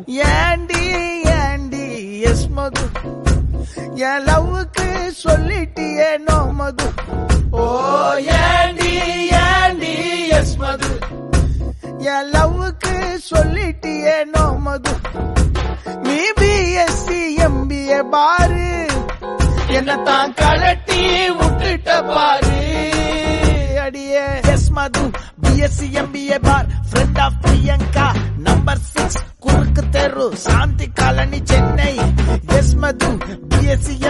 ஏண்டி ஏண்டி எஸ் மது என் லவ்வுக்கு சொல்லிட்டியே நோ மது ஓ ஏண்டி ஏண்டி எஸ் மது என் லவ்வுக்கு சொல்லிட்டியே நோ மது நீ பிஎஸ்சி எம்பிஏ பாரு என்னத்தான் கலட்டி விட்டுட்ட பாரு அடியே எஸ் மது பிஎஸ்சி எம்பிஏ பார் friend of Priyanka number six குறுக்கு தெரு Shanthi colony Chennai S Madhu BSc